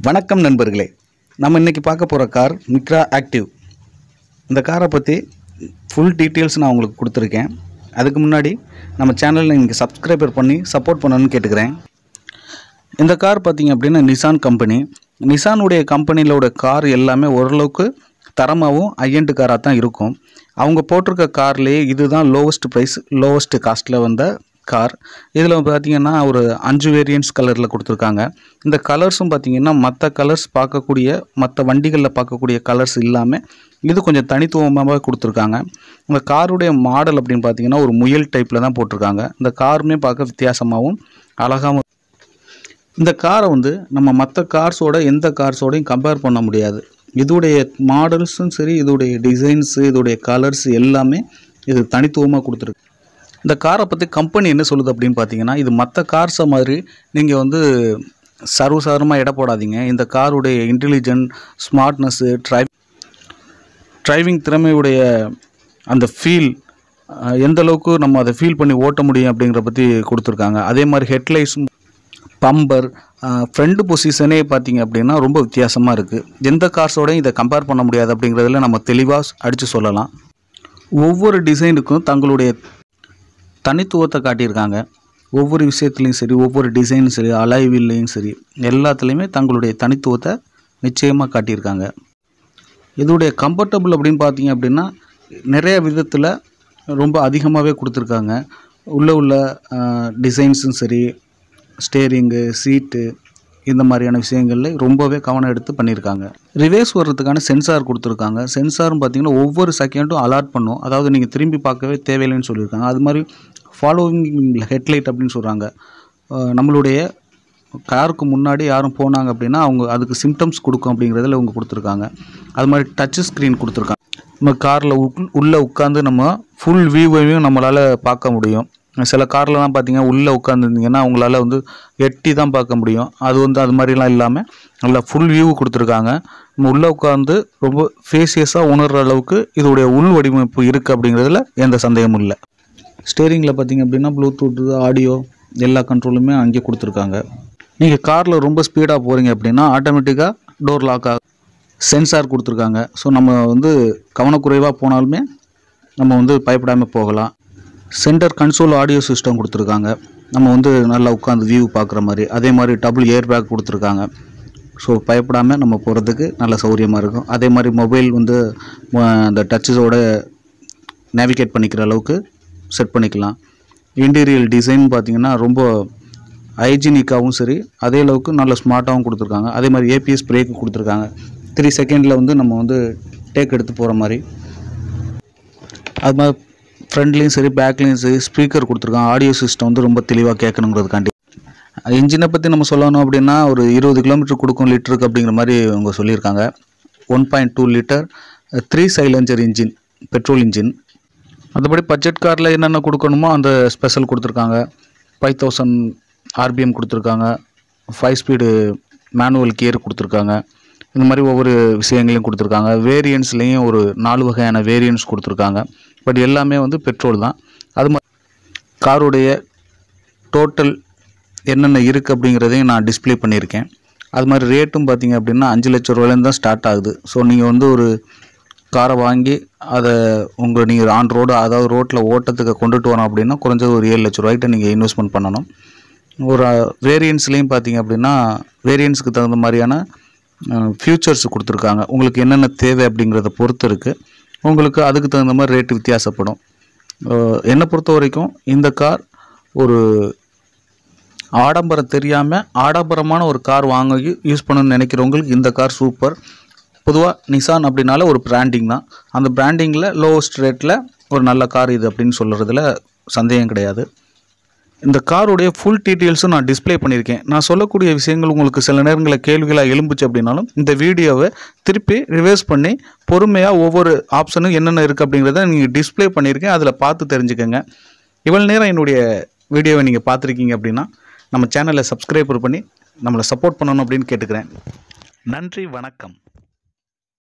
வணக்கம் நண்பர்களே நம்ம இன்றைக்கி பார்க்க போகிற கார் மிக்ரா ஆக்டிவ் இந்த காரை பற்றி ஃபுல் டீட்டெயில்ஸ் நான் உங்களுக்கு கொடுத்துருக்கேன் அதுக்கு முன்னாடி நம்ம சேனலில் நீங்கள் சப்ஸ்கிரைபர் பண்ணி சப்போர்ட் பண்ணணும்னு கேட்டுக்கிறேன் இந்த கார் பார்த்தீங்க அப்படின்னா நிசான் கம்பெனி நிசானுடைய கம்பெனியிலோட கார் எல்லாமே ஓரளவுக்கு தரமாகவும் ஐஎன்டு காராக தான் இருக்கும் அவங்க போட்டிருக்க கார்லேயே இதுதான் லோவஸ்ட் ப்ரைஸ் லோவஸ்ட் காஸ்ட்டில் வந்த கார் இதில் பார்த்தீங்கன்னா ஒரு அஞ்சு வேரியன்ட்ஸ் கலரில் கொடுத்துருக்காங்க இந்த கலர்ஸும் பார்த்தீங்கன்னா மற்ற கலர்ஸ் பார்க்கக்கூடிய மற்ற வண்டிகளில் பார்க்கக்கூடிய கலர்ஸ் இல்லாமல் இது கொஞ்சம் தனித்துவமாக கொடுத்துருக்காங்க இந்த காருடைய மாடல் அப்படின்னு பார்த்தீங்கன்னா ஒரு முயல் டைப்பில் தான் போட்டிருக்காங்க இந்த காருமே பார்க்க வித்தியாசமாகவும் அழகாகவும் இந்த காரை வந்து நம்ம மற்ற கார்ஸோட எந்த கார்ஸோடையும் கம்பேர் பண்ண முடியாது இதோடைய மாடல்ஸும் சரி இதோடைய டிசைன்ஸு இதோடைய கலர்ஸ் எல்லாமே இது தனித்துவமாக கொடுத்துருக்கு இந்த காரை பற்றி கம்பெனி என்ன சொல்லுது அப்படின்னு பார்த்தீங்கன்னா இது மற்ற கார்ஸை மாதிரி நீங்கள் வந்து சர்வசாதாரணமாக எடை போடாதீங்க இந்த காருடைய இன்டெலிஜென்ட் ஸ்மார்ட்னஸ்ஸு ட்ரை டிரைவிங் திறமையுடைய அந்த ஃபீல் எந்த அளவுக்கு நம்ம அதை ஃபீல் பண்ணி ஓட்ட முடியும் அப்படிங்கிற பற்றி கொடுத்துருக்காங்க அதே மாதிரி ஹெட்லைட்ஸும் பம்பர் ஃப்ரண்ட் பொசிஷனே பார்த்தீங்க அப்படின்னா ரொம்ப வித்தியாசமாக இருக்குது எந்த கார்ஸோடையும் இதை கம்பேர் பண்ண முடியாது அப்படிங்கிறதுல நம்ம தெளிவாக அடித்து சொல்லலாம் ஒவ்வொரு டிசைனுக்கும் தங்களுடைய தனித்துவத்தை காட்டியிருக்காங்க ஒவ்வொரு விஷயத்துலையும் சரி ஒவ்வொரு டிசைனும் சரி அலைவில்லையும் சரி எல்லாத்துலேயுமே தங்களுடைய தனித்துவத்தை நிச்சயமாக காட்டியிருக்காங்க இதோடைய கம்ஃபர்டபுள் அப்படின்னு பார்த்தீங்க அப்படின்னா நிறைய விதத்தில் ரொம்ப அதிகமாகவே கொடுத்துருக்காங்க உள்ளே உள்ள டிசைன்ஸும் சரி ஸ்டேரிங்கு சீட்டு இந்த மாதிரியான விஷயங்களில் ரொம்பவே கவனம் எடுத்து பண்ணியிருக்காங்க ரிவேர்ஸ் வர்றதுக்கான சென்சார் கொடுத்துருக்காங்க சென்சாரும் பார்த்தீங்கன்னா ஒவ்வொரு செகண்டும் அலாட் பண்ணும் அதாவது நீங்கள் திரும்பி பார்க்கவே தேவையில்லைன்னு சொல்லியிருக்காங்க அது மாதிரி ஃபாலோவிங் ஹெட்லைட் அப்படின்னு சொல்கிறாங்க நம்மளுடைய காருக்கு முன்னாடி யாரும் போனாங்க அப்படின்னா அவங்க அதுக்கு சிம்டம்ஸ் கொடுக்கும் அப்படிங்கிறதுல அவங்க கொடுத்துருக்காங்க அது மாதிரி டச் ஸ்க்ரீன் கொடுத்துருக்காங்க நம்ம காரில் உள்ளே உட்காந்து நம்ம ஃபுல் வியூவையும் நம்மளால் பார்க்க முடியும் சில கார்லலாம் பார்த்தீங்கன்னா உள்ளே உட்காந்துருந்தீங்கன்னா அவங்களால வந்து எட்டி தான் பார்க்க முடியும் அது வந்து அது மாதிரிலாம் இல்லாமல் நல்லா ஃபுல் வியூ கொடுத்துருக்காங்க நம்ம உள்ளே உட்காந்து ரொம்ப ஃபேசியஸாக உணர்கிற அளவுக்கு இதோடைய உள் வடிவமைப்பு இருக்குது அப்படிங்கிறதுல எந்த சந்தேகமும் இல்லை ஸ்டேரிங்கில் பார்த்தீங்க அப்படின்னா ப்ளூடூத்து ஆடியோ எல்லா கண்ட்ரோலுமே அங்கே கொடுத்துருக்காங்க நீங்கள் காரில் ரொம்ப ஸ்பீடாக போகிறீங்க அப்படின்னா ஆட்டோமேட்டிக்காக டோர் லாக் ஆகும் சென்சார் கொடுத்துருக்காங்க ஸோ நம்ம வந்து கவனக்குறைவாக போனாலுமே நம்ம வந்து பயப்படாமல் போகலாம் சென்டர் கன்சோல் ஆடியோ சிஸ்டம் கொடுத்துருக்காங்க நம்ம வந்து நல்லா உட்காந்து வியூ பார்க்குற மாதிரி அதே மாதிரி டபுள் ஏர் பேக் கொடுத்துருக்காங்க ஸோ பயப்படாமல் நம்ம போகிறதுக்கு நல்ல சௌகரியமாக இருக்கும் அதே மாதிரி மொபைல் வந்து அந்த டச்சஸோட நேவிகேட் பண்ணிக்கிற அளவுக்கு செட் பண்ணிக்கலாம் இன்டீரியல் டிசைன் பார்த்திங்கன்னா ரொம்ப ஹைஜீனிக்காகவும் சரி அதே அளவுக்கு நல்ல ஸ்மார்ட்டாகவும் கொடுத்துருக்காங்க அதே மாதிரி ஏபிஎஸ் பிரேக்கு கொடுத்துருக்காங்க த்ரீ செகண்டில் வந்து நம்ம வந்து டேக் எடுத்து போகிற மாதிரி அது மாதிரி ஃப்ரண்ட்லேயும் சரி பேக்லேயும் சரி ஸ்பீக்கர் கொடுத்துருக்காங்க ஆடியோ சிஸ்டம் வந்து ரொம்ப தெளிவாக கேட்கணுங்கிறதுக்காண்டி இன்ஜினை பற்றி நம்ம சொல்லணும் அப்படின்னா ஒரு இருபது கிலோமீட்டர் கொடுக்கும் லிட்டருக்கு அப்படிங்கிற மாதிரி அவங்க சொல்லியிருக்காங்க one point two litre three cylinder engine petrol engine மற்றபடி பட்ஜெட் காரில் என்னென்ன கொடுக்கணுமோ அந்த ஸ்பெஷல் கொடுத்துருக்காங்க ஃபைவ் தௌசண்ட் ஆர்பிஎம் கொடுத்துருக்காங்க ஃபைவ் ஸ்பீடு மேனுவல் கியர் கொடுத்துருக்காங்க இந்த மாதிரி ஒவ்வொரு விஷயங்களையும் கொடுத்துருக்காங்க வேரியன்ஸ்லேயும் ஒரு நாலு வகையான வேரியன்ஸ் கொடுத்துருக்காங்க பட் எல்லாமே வந்து பெட்ரோல் தான் அது மாதிரி காருடைய டோட்டல் என்னென்ன இருக்குது அப்படிங்கிறதையும் நான் டிஸ்பிளே பண்ணியிருக்கேன் அது மாதிரி ரேட்டும் பார்த்தீங்க அப்படின்னா அஞ்சு லட்ச ரூபாயிலேருந்து தான் ஸ்டார்ட் ஆகுது ஸோ நீங்கள் வந்து ஒரு காரை வாங்கி அதை உங்கள் நீங்கள் ஆன் ரோடு அதாவது ரோட்டில் ஓட்டத்துக்கு கொண்டுட்டு வரோம் அப்படின்னா குறைஞ்சது ஒரு ஏழு லட்ச ரூபாய்கிட்ட நீங்கள் இன்வெஸ்ட்மெண்ட் பண்ணணும் ஒரு வேரியன்ஸ்லேயும் பார்த்தீங்க அப்படின்னா வேரியன்ஸுக்கு தகுந்த மாதிரியான ஃபியூச்சர்ஸ் கொடுத்துருக்காங்க உங்களுக்கு என்னென்ன தேவை அப்படிங்கிறத பொறுத்து இருக்குது உங்களுக்கு அதுக்கு தகுந்த மாதிரி ரேட்டு வித்தியாசப்படும் என்னை பொறுத்த வரைக்கும் இந்த கார் ஒரு ஆடம்பரம் தெரியாமல் ஆடம்பரமான ஒரு கார் வாங்க யூஸ் பண்ணணும்னு நினைக்கிறவங்களுக்கு இந்த கார் சூப்பர் பொதுவாக நிசான் அப்படின்னால ஒரு பிராண்டிங் தான் அந்த பிராண்டிங்கில் லோவஸ்ட் ரேட்டில் ஒரு நல்ல கார் இது அப்படின்னு சொல்கிறதுல சந்தேகம் கிடையாது இந்த காருடைய ஃபுல் டீட்டெயில்ஸும் நான் டிஸ்பிளே பண்ணியிருக்கேன் நான் சொல்லக்கூடிய விஷயங்கள் உங்களுக்கு சில நேரங்களில் கேள்விகளாக எழும்புச்சு அப்படின்னாலும் இந்த வீடியோவை திருப்பி ரிவர்ஸ் பண்ணி பொறுமையாக ஒவ்வொரு ஆப்ஷனும் என்னென்ன இருக்குது அப்படிங்கிறத நீங்கள் டிஸ்பிளே பண்ணியிருக்கேன் அதில் பார்த்து தெரிஞ்சுக்கோங்க இவ்வளோ நேரம் என்னுடைய வீடியோவை நீங்கள் பார்த்துருக்கீங்க அப்படின்னா நம்ம சேனலை சப்ஸ்கிரைபர் பண்ணி நம்மளை சப்போர்ட் பண்ணணும் அப்படின்னு கேட்டுக்கிறேன் நன்றி வணக்கம்